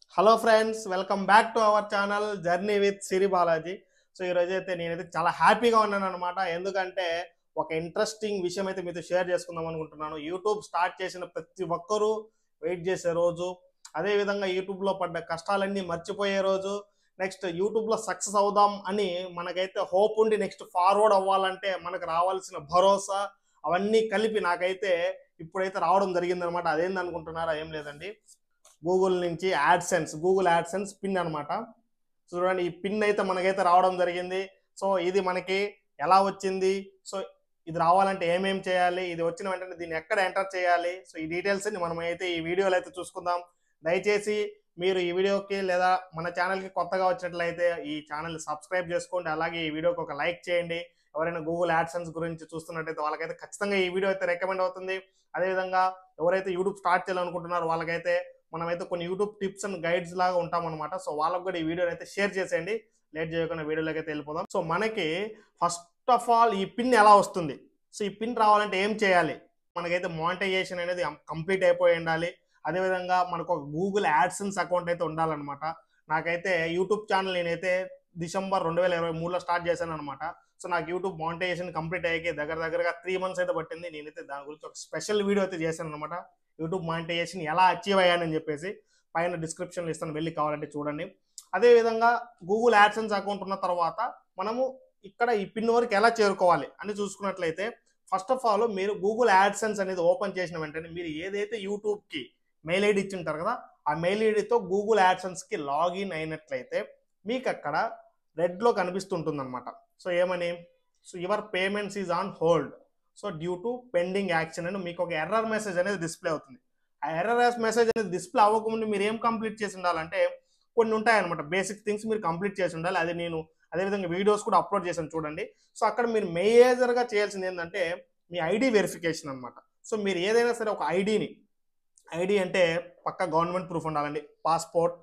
hello friends welcome back to our channel journey with Siri Balaji so ఈ రోజు అయితే నేనైతే చాలా హ్యాపీగా ఉన్నాను అనమాట ఎందుకంటే ఒక ఇంట్రెస్టింగ్ విషయం అయితే మీతో షేర్ చేసుకుందాం అనుకుంటున్నాను యూట్యూబ్ స్టార్ట్ చేసిన ప్రతి ఒక్కరూ వెయిట్ చేసే రోజు అదే విధంగా యూట్యూబ్ లో పడ్డ కష్టాలన్నీ మర్చిపోయే రోజు నెక్స్ట్ యూట్యూబ్ లో సక్సెస్ అవుదాం అని మనకైతే హోప్ ఉండి నెక్స్ట్ ఫార్వర్డ్ అవ్వాలంటే మనకు రావాల్సిన భరోసా అవన్నీ కలిపి నాకైతే ఇప్పుడైతే రావడం జరిగింది అనమాట అదేంది అనుకుంటున్నారా ఏం లేదండి గూగుల్ నుంచి యాడ్సెన్స్ గూగుల్ యాడ్సెన్స్ పిన్ అనమాట చూడండి ఈ పిన్ అయితే మనకైతే రావడం జరిగింది సో ఇది మనకి ఎలా వచ్చింది సో ఇది రావాలంటే ఏమేం చేయాలి ఇది వచ్చిన వెంటనే దీన్ని ఎక్కడ ఎంటర్ చేయాలి సో ఈ డీటెయిల్స్ మనం అయితే ఈ వీడియోలో అయితే చూసుకుందాం దయచేసి మీరు ఈ వీడియోకి లేదా మన ఛానల్కి కొత్తగా వచ్చినట్లయితే ఈ ఛానల్ సబ్స్క్రైబ్ చేసుకోండి అలాగే ఈ వీడియోకి ఒక లైక్ చేయండి ఎవరైనా గూగుల్ యాడ్సెన్స్ గురించి చూస్తున్నట్టయితే వాళ్ళకైతే ఖచ్చితంగా ఈ వీడియో అయితే రికమెండ్ అవుతుంది అదేవిధంగా ఎవరైతే యూట్యూబ్ స్టార్ట్ చేయాలనుకుంటున్నారో వాళ్ళకైతే మనమైతే కొన్ని యూట్యూబ్ టిప్స్ అండ్ గైడ్స్ లాగా ఉంటామన్నమాట సో వాళ్ళకు కూడా ఈ వీడియోని అయితే షేర్ చేసేయండి లేట్ చేయకుండా వీడియోలోకి అయితే వెళ్ళిపోదాం సో మనకి ఫస్ట్ ఆఫ్ ఆల్ ఈ పిన్ ఎలా వస్తుంది సో ఈ పిన్ రావాలంటే ఏం చేయాలి మనకైతే మానిటైజేషన్ అనేది కంప్లీట్ అయిపోయి ఉండాలి అదేవిధంగా మనకు ఒక గూగుల్ యాడ్సెన్స్ అకౌంట్ అయితే ఉండాలన్నమాట నాకైతే యూట్యూబ్ ఛానల్ నేనైతే డిసెంబర్ రెండు వేల ఇరవై మూడులో స్టార్ట్ చేశాను అనమాట సో నాకు యూట్యూబ్ మానిటైజేషన్ కంప్లీట్ అయ్యాక దగ్గర దగ్గరగా త్రీ మంత్స్ అయితే పట్టింది నేనైతే దాని గురించి ఒక స్పెషల్ వీడియో అయితే చేశాను అనమాట యూట్యూబ్ మానిటైజేషన్ ఎలా అచీవ్ అయ్యానని చెప్పేసి పైన డిస్క్రిప్షన్లో ఇస్తాను వెళ్ళి కావాలంటే చూడండి అదేవిధంగా గూగుల్ యాడ్సెన్స్ అకౌంట్ ఉన్న తర్వాత మనము ఇక్కడ ఈ పిన్ వరకు ఎలా చేరుకోవాలి అని చూసుకున్నట్లయితే ఫస్ట్ ఆఫ్ ఆల్ మీరు గూగుల్ యాడ్సెన్స్ అనేది ఓపెన్ చేసిన వెంటనే మీరు ఏదైతే యూట్యూబ్కి మెయిల్ ఐడి ఇచ్చి ఉంటారు కదా ఆ మెయిల్ ఐడితో గూగుల్ యాడ్సెన్స్కి లాగిన్ అయినట్లయితే మీకు అక్కడ రెడ్లో కనిపిస్తుంటుంది అనమాట సో ఏమని so your payments is on hold so due to pending action అని మీకు ఒక ఎర్రర్ మెసేజ్ అనేది డిస్ప్లే అవుతుంది ఆ ఎర్రర్ మెసేజ్ అనేది డిస్ప్లే అవ్వకముందు మీరు ఏం కంప్లీట్ చేసి ఉండాలంటే కొన్ని ఉంటాయన్నమాట బేసిక్ థింగ్స్ మీరు కంప్లీట్ చేసి ఉండాలి అది నేను అదేవిధంగా వీడియోస్ కూడా అప్లోడ్ చేశాను చూడండి సో అక్కడ మీరు మేజర్గా చేయాల్సింది ఏంటంటే మీ ఐడి వెరిఫికేషన్ అనమాట సో మీరు ఏదైనా సరే ఒక ఐడిని ఐడి అంటే పక్క గవర్నమెంట్ ప్రూఫ్ ఉండాలండి పాస్పోర్ట్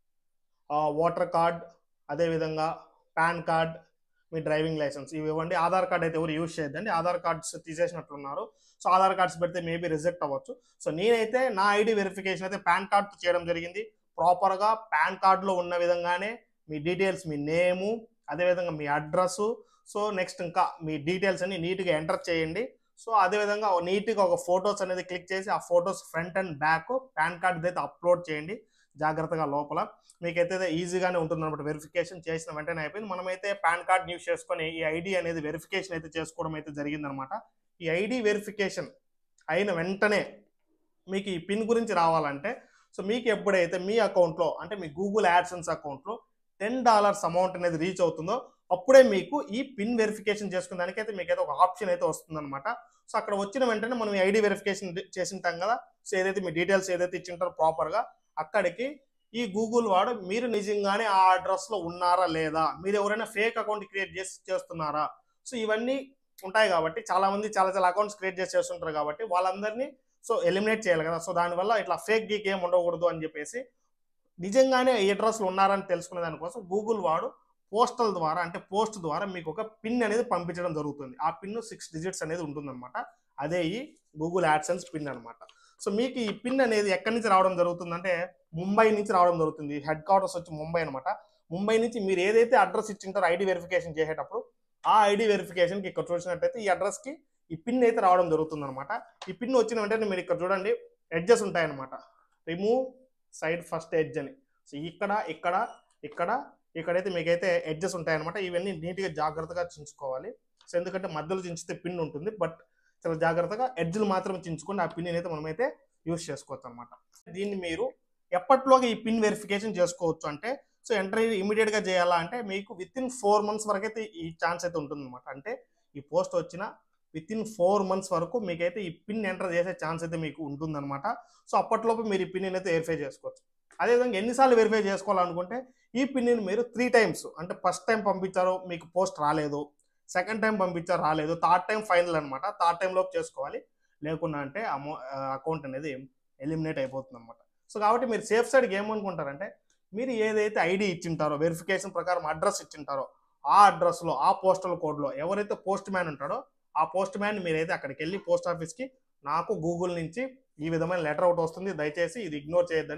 ఓటర్ కార్డ్ అదేవిధంగా పాన్ కార్డ్ మీ డ్రైవింగ్ లైసెన్స్ ఇవి ఇవ్వండి ఆధార్ కార్డ్ అయితే ఎవరు యూజ్ చేయొద్దండి ఆధార్ కార్డ్స్ తీసేసినట్లున్నారు సో ఆధార్ కార్డ్స్ పెడితే మేబీ రిజెక్ట్ అవ్వచ్చు సో నేనైతే నా ఐడి వెరిఫికేషన్ అయితే పాన్ కార్డ్తో చేయడం జరిగింది ప్రాపర్గా పాన్ కార్డులో ఉన్న విధంగానే మీ డీటెయిల్స్ మీ నేము అదేవిధంగా మీ అడ్రస్ సో నెక్స్ట్ ఇంకా మీ డీటెయిల్స్ అన్ని నీట్గా ఎంటర్ చేయండి సో అదేవిధంగా నీట్గా ఒక ఫొటోస్ అనేది క్లిక్ చేసి ఆ photos front and back PAN card అయితే అప్లోడ్ చేయండి జాగ్రత్తగా లోపల మీకైతే ఈజీగానే ఉంటుంది అనమాట వెరిఫికేషన్ చేసిన వెంటనే అయిపోయింది మనమైతే పాన్ కార్డ్ యూస్ చేసుకొని ఈ ఐడి అనేది వెరిఫికేషన్ అయితే చేసుకోవడం అయితే జరిగిందనమాట ఈ ఐడి వెరిఫికేషన్ అయిన వెంటనే మీకు ఈ పిన్ గురించి రావాలంటే సో మీకు ఎప్పుడైతే మీ అకౌంట్లో అంటే మీ గూగుల్ యాడ్సెన్స్ అకౌంట్లో టెన్ డాలర్స్ అమౌంట్ అనేది రీచ్ అవుతుందో అప్పుడే మీకు ఈ పిన్ వెరిఫికేషన్ చేసుకున్న దానికైతే మీకైతే ఒక ఆప్షన్ అయితే వస్తుందన్నమాట సో అక్కడ వచ్చిన వెంటనే మనం ఐడి వెరిఫికేషన్ చేసింటాం కదా సో ఏదైతే మీ డీటెయిల్స్ ఏదైతే ఇచ్చింటారో ప్రాపర్గా అక్కడికి ఈ గూగుల్ వాడు మీరు నిజంగానే ఆ అడ్రస్లో ఉన్నారా లేదా మీరు ఎవరైనా ఫేక్ అకౌంట్ క్రియేట్ చేసి చేస్తున్నారా సో ఇవన్నీ ఉంటాయి కాబట్టి చాలా మంది చాలా చాలా అకౌంట్స్ క్రియేట్ చేసి చేస్తుంటారు కాబట్టి వాళ్ళందరినీ సో ఎలిమినేట్ చేయాలి కదా సో దానివల్ల ఇట్లా ఫేక్ గీక్ ఏం ఉండకూడదు అని చెప్పేసి నిజంగానే ఈ అడ్రస్లు ఉన్నారని తెలుసుకునే దానికోసం గూగుల్ వాడు పోస్టల్ ద్వారా అంటే పోస్ట్ ద్వారా మీకు ఒక పిన్ అనేది పంపించడం జరుగుతుంది ఆ పిన్ సిక్స్ డిజిట్స్ అనేది ఉంటుందన్నమాట అదే ఈ గూగుల్ యాడ్సెన్స్ పిన్ అనమాట సో మీకు ఈ పిన్ అనేది ఎక్కడి నుంచి రావడం జరుగుతుందంటే ముంబై నుంచి రావడం జరుగుతుంది హెడ్ క్వార్టర్స్ వచ్చి ముంబై అనమాట ముంబై నుంచి మీరు ఏదైతే అడ్రస్ ఇచ్చింటారో ఐడి వెరిఫికేషన్ చేసేటప్పుడు ఆ ఐడి వెరిఫికేషన్కి ఇక్కడ చూసినట్టయితే ఈ అడ్రస్కి ఈ పిన్ అయితే రావడం జరుగుతుంది అనమాట ఈ పిన్ వచ్చిన వెంటనే మీరు ఇక్కడ చూడండి ఎడ్జెస్ ఉంటాయన్నమాట రిమూవ్ సైడ్ ఫస్ట్ ఎడ్జ్ అని సో ఇక్కడ ఇక్కడ ఇక్కడ ఇక్కడైతే మీకైతే ఎడ్జెస్ ఉంటాయన్నమాట ఇవన్నీ నీట్గా జాగ్రత్తగా చించుకోవాలి సో ఎందుకంటే మధ్యలో చించితే పిన్ ఉంటుంది బట్ చాలా జాగ్రత్తగా ఎడ్జ్లు మాత్రం చించుకొని ఆ పిన్ అయితే మనమైతే యూస్ చేసుకోవచ్చు అనమాట దీన్ని మీరు ఎప్పట్లోగా ఈ పిన్ వెరిఫికేషన్ చేసుకోవచ్చు అంటే సో ఎంట్రీ ఇమీడియట్గా చేయాలా అంటే మీకు విత్ ఇన్ ఫోర్ మంత్స్ వరకు అయితే ఈ ఛాన్స్ అయితే ఉంటుంది అనమాట అంటే ఈ పోస్ట్ వచ్చిన విత్ ఇన్ ఫోర్ మంత్స్ వరకు మీకైతే ఈ పిన్ ఎంటర్ చేసే ఛాన్స్ అయితే మీకు ఉంటుందన్నమాట సో అప్పట్లోపు మీరు ఈ పిన్ అయితే వెరిఫై చేసుకోవచ్చు అదేవిధంగా ఎన్నిసార్లు వెరిఫై చేసుకోవాలనుకుంటే ఈ పిన్ని మీరు త్రీ టైమ్స్ అంటే ఫస్ట్ టైం పంపించారో మీకు పోస్ట్ రాలేదు సెకండ్ టైం పంపించారు రాలేదు థర్డ్ టైం ఫైనల్ అనమాట థర్డ్ టైం లోపు చేసుకోవాలి లేకున్నా అంటే అమౌ అకౌంట్ అనేది ఎలిమినేట్ అయిపోతుంది అనమాట సో కాబట్టి మీరు సేఫ్ సైడ్కి ఏమనుకుంటారంటే మీరు ఏదైతే ఐడి ఇచ్చింటారో వెరిఫికేషన్ ప్రకారం అడ్రస్ ఇచ్చింటారో ఆ అడ్రస్లో ఆ పోస్టల్ కోడ్లో ఎవరైతే పోస్ట్ మ్యాన్ ఉంటాడో ఆ పోస్ట్ మ్యాన్ మీరైతే అక్కడికి వెళ్ళి పోస్ట్ ఆఫీస్కి నాకు గూగుల్ నుంచి ఈ విధమైన లెటర్ అవుట్ వస్తుంది దయచేసి ఇది ఇగ్నోర్ చేయొద్దండి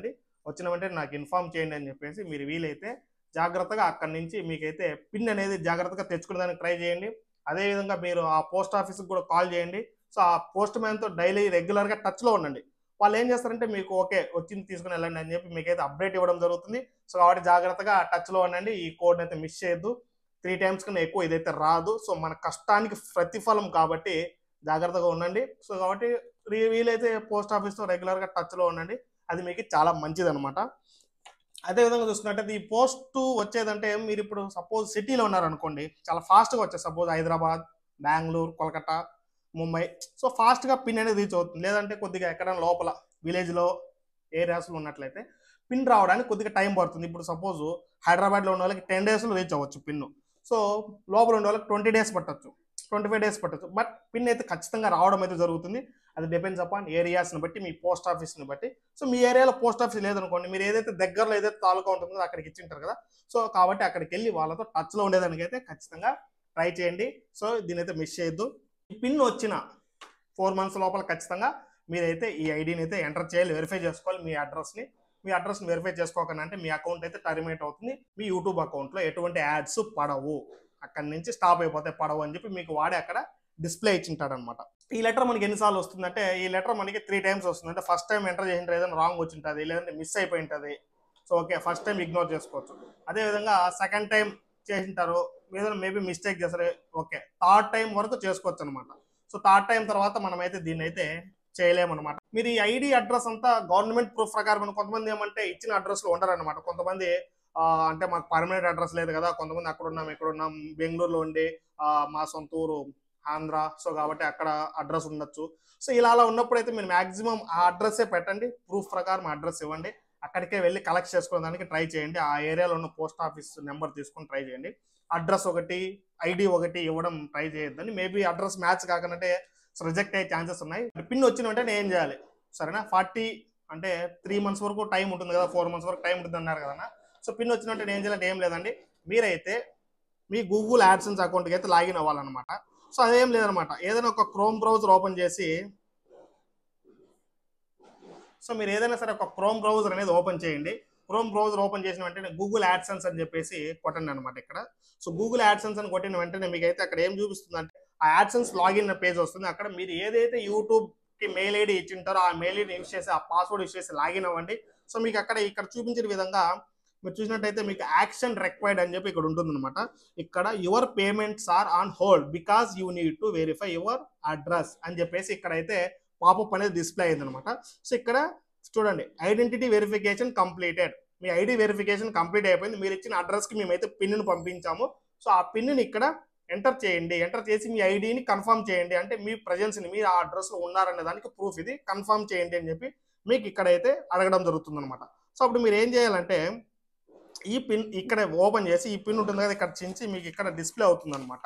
వచ్చిన వెంటనే నాకు ఇన్ఫామ్ చేయండి అని చెప్పేసి మీరు వీలైతే జాగ్రత్తగా అక్కడి నుంచి మీకైతే పిన్ అనేది జాగ్రత్తగా తెచ్చుకునేదానికి ట్రై చేయండి అదేవిధంగా మీరు ఆ పోస్ట్ ఆఫీస్కి కూడా కాల్ చేయండి సో ఆ పోస్ట్ మ్యాన్తో డైలీ రెగ్యులర్గా టచ్లో ఉండండి వాళ్ళు ఏం చేస్తారంటే మీకు ఓకే వచ్చింది తీసుకుని వెళ్ళండి అని చెప్పి మీకైతే అప్డేట్ ఇవ్వడం జరుగుతుంది సో కాబట్టి జాగ్రత్తగా టచ్లో ఉండండి ఈ కోడ్ని అయితే మిస్ చేయొద్దు త్రీ టైమ్స్ కన్నా ఎక్కువ ఇదైతే రాదు సో మన కష్టానికి ప్రతిఫలం కాబట్టి జాగ్రత్తగా ఉండండి సో కాబట్టి వీ- వీలైతే పోస్ట్ ఆఫీస్తో రెగ్యులర్గా టచ్లో ఉండండి అది మీకు చాలా మంచిది అనమాట అదేవిధంగా చూసుకున్నట్టయితే ఈ పోస్ట్ వచ్చేదంటే మీరు ఇప్పుడు సపోజ్ సిటీలో ఉన్నారనుకోండి చాలా ఫాస్ట్గా వచ్చేది సపోజ్ హైదరాబాద్ బెంగళూరు కోల్కతా ముంబై సో ఫాస్ట్గా పిన్ అనేది రీచ్ అవుతుంది లేదంటే కొద్దిగా ఎక్కడైనా లోపల విలేజ్లో ఏరియాస్లో ఉన్నట్లయితే పిన్ రావడానికి కొద్దిగా టైం పడుతుంది ఇప్పుడు సపోజ్ హైదరాబాద్లో ఉన్న వాళ్ళకి టెన్ డేస్లో రీచ్ అవ్వచ్చు పిన్ సో లోపల ఉన్న వాళ్ళకి ట్వంటీ డేస్ పట్టచ్చు ట్వంటీ ఫైవ్ డేస్ పట్టచ్చు బట్ పిన్ అయితే ఖచ్చితంగా రావడం అయితే జరుగుతుంది అది డిపెండ్స్ అపాన్ ఏరియాస్ని బట్టి మీ పోస్ట్ ఆఫీస్ని బట్టి సో మీ ఏరియాలో పోస్ట్ ఆఫీస్ లేదనుకోండి మీరు ఏదైతే దగ్గరలో ఏదైతే తాలూకా ఉంటుందో అక్కడికి ఇచ్చింటారు కదా సో కాబట్టి అక్కడికి వెళ్ళి వాళ్ళతో టచ్లో ఉండేదానికి అయితే ఖచ్చితంగా ట్రై చేయండి సో దీని అయితే మిస్ చేయొద్దు ఈ పిన్ వచ్చిన ఫోర్ మంత్స్ లోపల ఖచ్చితంగా మీరైతే ఈ ఐడిని అయితే ఎంటర్ చేయాలి వెరిఫై చేసుకోవాలి మీ అడ్రస్ని మీ అడ్రస్ని వెరిఫై చేసుకోకుండా అంటే మీ అకౌంట్ అయితే టర్మినేట్ అవుతుంది మీ యూట్యూబ్ అకౌంట్లో ఎటువంటి యాడ్స్ పడవు అక్కడి నుంచి స్టాప్ అయిపోతాయి పడవు అని చెప్పి మీకు వాడే అక్కడ డిస్ప్లే ఇచ్చింటాడు అనమాట ఈ లెటర్ మనకి ఎన్నిసార్లు వస్తుందంటే ఈ లెటర్ మనకి త్రీ టైమ్స్ వస్తుంది అంటే ఫస్ట్ టైం ఎంటర్ చేసిన ఏదైనా రాంగ్ వచ్చి ఉంటుంది లేదంటే మిస్ అయిపోయి ఉంటుంది so okay first time ignore చేసుకోవచ్చు అదేవిధంగా సెకండ్ టైం చేసింటారు ఏదైనా మేబీ మిస్టేక్ చేస్తారు ఓకే థర్డ్ టైం వరకు చేసుకోవచ్చు అనమాట సో థర్డ్ టైం తర్వాత మనమైతే దీన్ని అయితే చేయలేమన్నమాట మీరు ఈ ఐడి అడ్రస్ అంతా గవర్నమెంట్ ప్రూఫ్ ప్రకారం ఉన్న కొంతమంది ఏమంటే ఇచ్చిన అడ్రస్ లో ఉండరు అనమాట కొంతమంది ఆ, అంటే మాకు పర్మనెంట్ అడ్రస్ లేదు కదా కొంతమంది అక్కడ ఉన్నాం ఇక్కడ ఉన్నాం బెంగళూరులో ఉండి ఆ, మా సొంత ఊరు ఆంధ్ర సో కాబట్టి అక్కడ అడ్రస్ ఉండొచ్చు సో ఇలా అలా ఉన్నప్పుడు అయితే మీరు మాక్సిమం ఆ అడ్రస్సే పెట్టండి ప్రూఫ్ ప్రకారం అడ్రస్ ఇవ్వండి అక్కడికే వెళ్ళి కలెక్ట్ చేసుకోవడానికి ట్రై చేయండి ఆ ఏరియాలో ఉన్న పోస్ట్ ఆఫీస్ నెంబర్ తీసుకొని ట్రై చేయండి అడ్రస్ ఒకటి ఐడి ఒకటి ఇవ్వడం ట్రై చేయొద్దని మేబీ అడ్రస్ మ్యాచ్ కాకనంటే రిజెక్ట్ అయ్యే ఛాన్సెస్ ఉన్నాయి పిన్ వచ్చిన వెంటనే ఏం చేయాలి సరేనా ఫార్టీ అంటే త్రీ మంత్స్ వరకు టైం ఉంటుంది కదా ఫోర్ మంత్స్ వరకు టైం ఉంటుంది అన్నారు కదా సో పిన్ వచ్చిన వెంటనే ఏం చేయాలంటే ఏం లేదండి మీరైతే మీ గూగుల్ యాడ్సెన్స్ అకౌంట్కి అయితే లాగిన్ అవ్వాలన్నమాట సో అదేం లేదనమాట ఏదైనా ఒక క్రోమ్ బ్రౌజర్ ఓపెన్ చేసి సో మీరు ఏదైనా సరే ఒక క్రోమ్ బ్రౌజర్ అనేది ఓపెన్ చేయండి క్రోమ్ బ్రౌజర్ ఓపెన్ చేసిన వెంటనే గూగుల్ యాడ్సెన్స్ అని చెప్పేసి కొట్టండి అనమాట ఇక్కడ సో గూగుల్ యాడ్సెన్స్ అని కొట్టిన వెంటనే మీకు అయితే అక్కడ ఏం చూపిస్తుంది అంటే ఆ యాడ్సెన్స్ లాగిన్ పేజ్ వస్తుంది అక్కడ మీరు ఏదైతే యూట్యూబ్ కి మెయిల్ ఐడి ఇచ్చింటారో ఆ మెయిల్ ఐడి యూస్ చేసి ఆ పాస్వర్డ్ యూస్ చేసి లాగిన్ అవ్వండి సో మీకు అక్కడ ఇక్కడ చూపించిన విధంగా మీరు చూసినట్టయితే మీకు యాక్షన్ రిక్వైర్డ్ అని చెప్పి ఇక్కడ ఉంటుంది అనమాట ఇక్కడ your payments are on hold because you need to verify your address అని చెప్పేసి ఇక్కడైతే పాపప్ అనేది డిస్ప్లే అయింది అనమాట సో ఇక్కడ చూడండి ఐడెంటిటీ వెరిఫికేషన్ కంప్లీటెడ్ మీ ఐడి వెరిఫికేషన్ కంప్లీట్ అయిపోయింది మీరు ఇచ్చిన అడ్రస్కి మేమైతే పిన్ను పంపించాము సో ఆ పిన్ని ఇక్కడ ఎంటర్ చేయండి ఎంటర్ చేసి మీ ఐడిని కన్ఫర్మ్ చేయండి అంటే మీ ప్రజెన్స్ని మీరు ఆ అడ్రస్లో ఉన్నారనే దానికి ప్రూఫ్ ఇది కన్ఫర్మ్ చేయండి అని చెప్పి మీకు ఇక్కడైతే అడగడం జరుగుతుంది అనమాట సో అప్పుడు మీరు ఏం చేయాలంటే ఈ పిన్ ఇక్కడ ఓపెన్ చేసి ఈ పిన్ ఉంటుంది కదా ఇక్కడ చించి మీకు ఇక్కడ డిస్ప్లే అవుతుంది అనమాట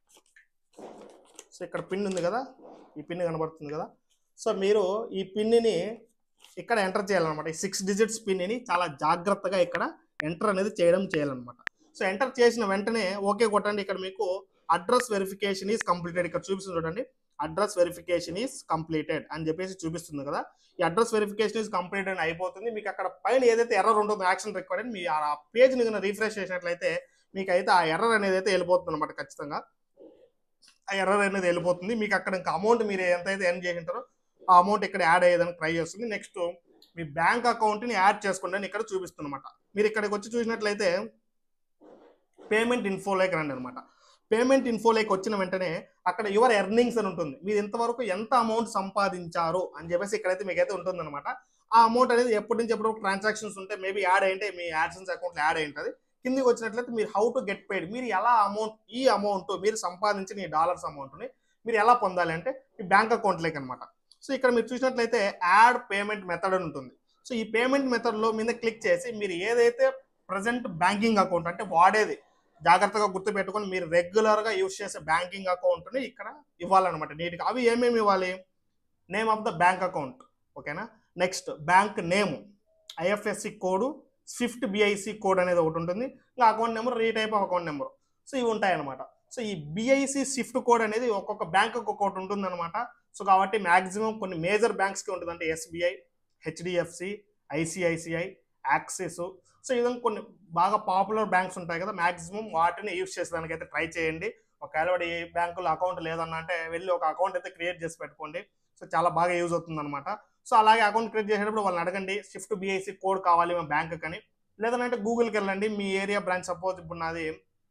సో ఇక్కడ పిన్ ఉంది కదా ఈ పిన్ కనబడుతుంది కదా సో మీరు ఈ పిన్ని ఇక్కడ ఎంటర్ చేయాలన్నమాట ఈ సిక్స్ డిజిట్స్ పిన్ని చాలా జాగ్రత్తగా ఇక్కడ ఎంటర్ అనేది చేయడం చేయాలన్నమాట సో ఎంటర్ చేసిన వెంటనే ఓకే కొట్టండి ఇక్కడ మీకు అడ్రస్ వెరిఫికేషన్ ఈజ్ కంప్లీటెడ్ ఇక్కడ చూపిస్తుంది చూడండి అడ్రస్ వెరిఫికేషన్ ఈజ్ కంప్లీటెడ్ అని చెప్పేసి చూపిస్తుంది కదా ఈ అడ్రస్ వెరిఫికేషన్ ఈజ్ కంప్లీటెడ్ అని అయిపోతుంది మీకు అక్కడ పైన ఏదైతే ఎర్రర్ ఉంటుందో యాక్షన్ రిక్వైర్డ్ మీ ఆ పేజ్ని కనుక రీఫ్రెష్ చేసినట్లయితే మీకు అయితే ఆ ఎర్రర్ అనేది అయితే వెళ్ళిపోతుంది అనమాట ఖచ్చితంగా ఆ ఎర్రర్ అనేది వెళ్ళిపోతుంది మీకు అక్కడ ఇంకా అమౌంట్ మీరు ఎంతైతే ఎర్న్ చేసింటారో ఆ అమౌంట్ ఇక్కడ యాడ్ అయ్యేదానికి ట్రై చేస్తుంది నెక్స్ట్ మీ బ్యాంక్ అకౌంట్ని యాడ్ చేసుకోండి అని ఇక్కడ చూపిస్తుంది అనమాట మీరు ఇక్కడికి వచ్చి చూసినట్లయితే పేమెంట్ ఇన్ఫోలోకి రండి అనమాట పేమెంట్ ఇన్ఫోలోకి వచ్చిన వెంటనే అక్కడ యువర్ ఎర్నింగ్స్ అని ఉంటుంది మీరు ఇంతవరకు ఎంత అమౌంట్ సంపాదించారు అని చెప్పేసి ఇక్కడైతే మీకైతే ఉంటుంది అనమాట ఆ అమౌంట్ అనేది ఎప్పటి నుంచి ఎప్పుడు ట్రాన్సాక్షన్స్ ఉంటే మేబీ యాడ్ అయింటే మీ యాడ్సెన్స్ అకౌంట్లో యాడ్ అయి ఉంటుంది కిందికి వచ్చినట్లయితే మీరు హౌ టు గెట్ పెయిడ్ మీరు ఎలా అమౌంట్ ఈ అమౌంట్ మీరు సంపాదించిన ఈ డాలర్స్ అమౌంట్ని మీరు ఎలా పొందాలి అంటే మీ బ్యాంక్ అకౌంట్లోకి అనమాట సో ఇక్కడ మీరు చూసినట్లయితే యాడ్ పేమెంట్ మెథడ్ అని ఉంటుంది సో ఈ పేమెంట్ మెథడ్లో మీద క్లిక్ చేసి మీరు ఏదైతే ప్రజెంట్ బ్యాంకింగ్ అకౌంట్ అంటే వాడేది జాగ్రత్తగా గుర్తుపెట్టుకొని మీరు రెగ్యులర్గా యూస్ చేసే బ్యాంకింగ్ అకౌంట్ని ఇక్కడ ఇవ్వాలన్నమాట నీట్గా అవి ఏమేమి ఇవ్వాలి name of the bank account ఓకేనా next bank name IFSC code swift BIC code అనేది ఒకటి ఉంటుంది ఇంకా account number retype of account number so ఇవి ఉంటాయన్నమాట సో ఈ బిఐసి స్విఫ్ట్ కోడ్ అనేది ఒక్కొక్క బ్యాంక్ ఒక్కొక్కటి ఉంటుందన్నమాట సో కాబట్టి మాక్సిమం కొన్ని మేజర్ బ్యాంక్స్కి ఉంటుంది అంటే SBI HDFC ICICI Axis so ఈ విధంగా కొన్ని బాగా పాపులర్ బ్యాంక్స్ ఉంటాయి కదా మాక్సిమం వాటిని యూస్ చేసేదానికి అయితే ట్రై చేయండి ఒకవేళ వాడి ఈ బ్యాంకులో అకౌంట్ లేదన్న అంటే వెళ్ళి ఒక అకౌంట్ అయితే క్రియేట్ చేసి పెట్టుకోండి సో చాలా బాగా యూజ్ అవుతుంది అనమాట సో అలాగే అకౌంట్ క్రియేట్ చేసేటప్పుడు వాళ్ళని అడగండి షిఫ్ట్ బిఐసి కోడ్ కావాలి మా బ్యాంక్ అని లేదంటే గూగుల్కి వెళ్ళండి మీ ఏరియా బ్రాంచ్ సపోజ్ ఇప్పుడు నాది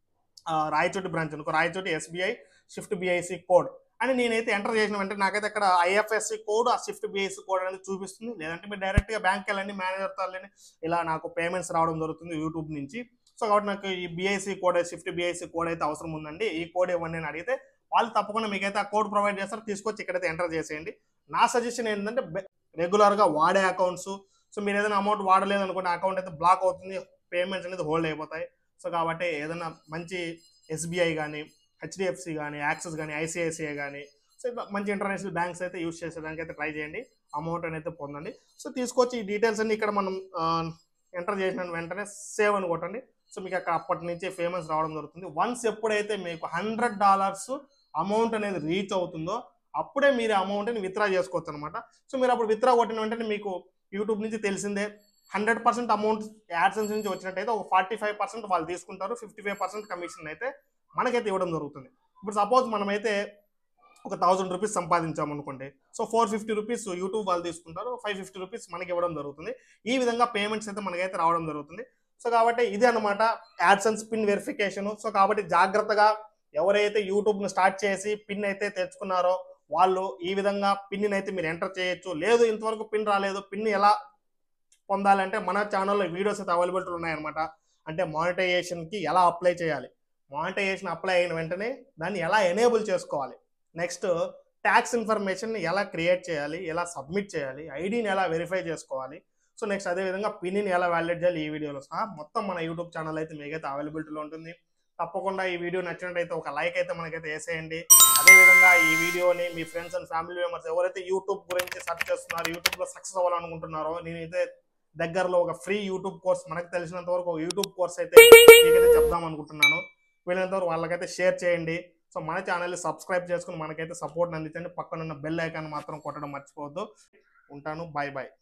ఆ, రాయచోటి బ్రాంచ్ అనుకో Rayachoti SBI shift BIC code అని నేనైతే ఎంటర్ చేసిన వెంటనే నాకైతే అక్కడ ఐఎఫ్ఎస్సి కోడ్ ఆ షిఫ్ట్ బిఐసి కోడ్ అనేది చూపిస్తుంది లేదంటే మీరు డైరెక్ట్గా బ్యాంక్ వెళ్ళండి మేనేజర్తో వెళ్ళండి ఇలా నాకు పేమెంట్స్ రావడం జరుగుతుంది యూట్యూబ్ నుంచి సో కాబట్టి నాకు ఈ BIC code shift BIC code అయితే అవసరం ఉందండి ఈ కోడ్ ఇవ్వండి అని అడిగితే వాళ్ళు తప్పకుండా మీకైతే ఆ కోడ్ ప్రొవైడ్ చేస్తారు తీసుకొచ్చి ఇక్కడైతే ఎంటర్ చేసేయండి నా సజెషన్ ఏంటంటే రెగ్యులర్గా వాడే అకౌంట్స్ సో మీరు ఏదైనా అమౌంట్ వాడలేదు అనుకోండి అకౌంట్ అయితే బ్లాక్ అవుతుంది పేమెంట్స్ అనేది హోల్డ్ అయిపోతాయి సో కాబట్టి ఏదైనా మంచి ఎస్బీఐ కానీ హెచ్డిఎఫ్సి కానీ యాక్సిస్ కానీ ఐసిఐసిఐ కానీ సో ఇట్లా మంచి ఇంటర్నేషనల్ బ్యాంక్స్ అయితే యూస్ చేసేదానికి అయితే ట్రై చేయండి అమౌంట్ అయితే పొందండి సో తీసుకొచ్చి ఈ డీటెయిల్స్ అన్ని ఇక్కడ మనం ఎంటర్ చేసిన వెంటనే సేవ్ అని కొట్టండి సో మీకు అక్కడ అప్పటి నుంచి ఫేమస్ రావడం జరుగుతుంది వన్స్ ఎప్పుడైతే మీకు హండ్రెడ్ డాలర్స్ అమౌంట్ అనేది రీచ్ అవుతుందో అప్పుడే మీరు అమౌంట్ని విత్డ్రా చేసుకోవచ్చు అనమాట సో మీరు అప్పుడు విత్డ్రా కొట్టిన వెంటనే మీకు యూట్యూబ్ నుంచి తెలిసిందే హండ్రెడ్ పర్సెంట్ అమౌంట్ యాడ్సెన్స్ నుంచి వచ్చినట్టయితే ఒక ఫార్టీ ఫైవ్ పర్సెంట్ వాళ్ళు తీసుకుంటారు ఫిఫ్టీ ఫైవ్ పర్సెంట్ కమిషన్ అయితే మనకైతే ఇవ్వడం జరుగుతుంది ఇప్పుడు సపోజ్ మనమైతే ఒక థౌసండ్ రూపీస్ సంపాదించాం అనుకోండి so four fifty rupees YouTube వాళ్ళు తీసుకుంటారు ఫైవ్ ఫిఫ్టీ రూపీస్ మనకి ఇవ్వడం జరుగుతుంది ఈ విధంగా పేమెంట్స్ అయితే మనకైతే రావడం జరుగుతుంది సో కాబట్టి ఇది అనమాట యాడ్సెన్స్ పిన్ వెరిఫికేషన్ సో కాబట్టి జాగ్రత్తగా ఎవరైతే యూట్యూబ్ను స్టార్ట్ చేసి పిన్ అయితే తెచ్చుకున్నారో వాళ్ళు ఈ విధంగా పిన్ అయితే మీరు ఎంటర్ చేయొచ్చు లేదు ఇంతవరకు పిన్ రాలేదు పిన్ ఎలా పొందాలంటే మన ఛానల్లో వీడియోస్ అయితే అవైలబిలిటీ ఉన్నాయన్నమాట అంటే మానిటైజేషన్కి ఎలా అప్లై చేయాలి మానిటైజేషన్ అప్లై అయిన వెంటనే దాన్ని ఎలా ఎనేబుల్ చేసుకోవాలి నెక్స్ట్ ట్యాక్స్ ఇన్ఫర్మేషన్ ఎలా క్రియేట్ చేయాలి ఎలా సబ్మిట్ చేయాలి ఐడిని ఎలా వెరిఫై చేసుకోవాలి సో నెక్స్ట్ అదేవిధంగా పిన్ని ఎలా వ్యాలిడేట్ చేయాలి ఈ వీడియోలో సహా మొత్తం మన యూట్యూబ్ ఛానల్ అయితే మీకైతే అవైలబిలిటీలో ఉంటుంది తప్పకుండా ఈ వీడియో నచ్చినట్టయితే ఒక లైక్ అయితే మనకైతే వేసేయండి అదేవిధంగా ఈ వీడియోని మీ ఫ్రెండ్స్ అండ్ ఫ్యామిలీ మెంబర్స్ ఎవరైతే యూట్యూబ్ గురించి సెర్చ్ చేస్తున్నారో యూట్యూబ్లో సక్సెస్ అవ్వాలనుకుంటున్నారో నేనైతే దగ్గరలో ఒక ఫ్రీ యూట్యూబ్ కోర్స్ మనకు తెలిసినంత వరకు ఒక యూట్యూబ్ కోర్స్ అయితే మీకైతే చెప్దాం అనుకుంటున్నాను వీళ్ళంత వరకు వాళ్ళకైతే షేర్ చేయండి సో మన ఛానల్ సబ్స్క్రైబ్ చేసుకుని మనకైతే సపోర్ట్ అందించండి పక్కన ఉన్న బెల్ ఐకాన్ మాత్రం కొట్టడం మర్చిపోవద్దు ఉంటాను బాయ్ బాయ్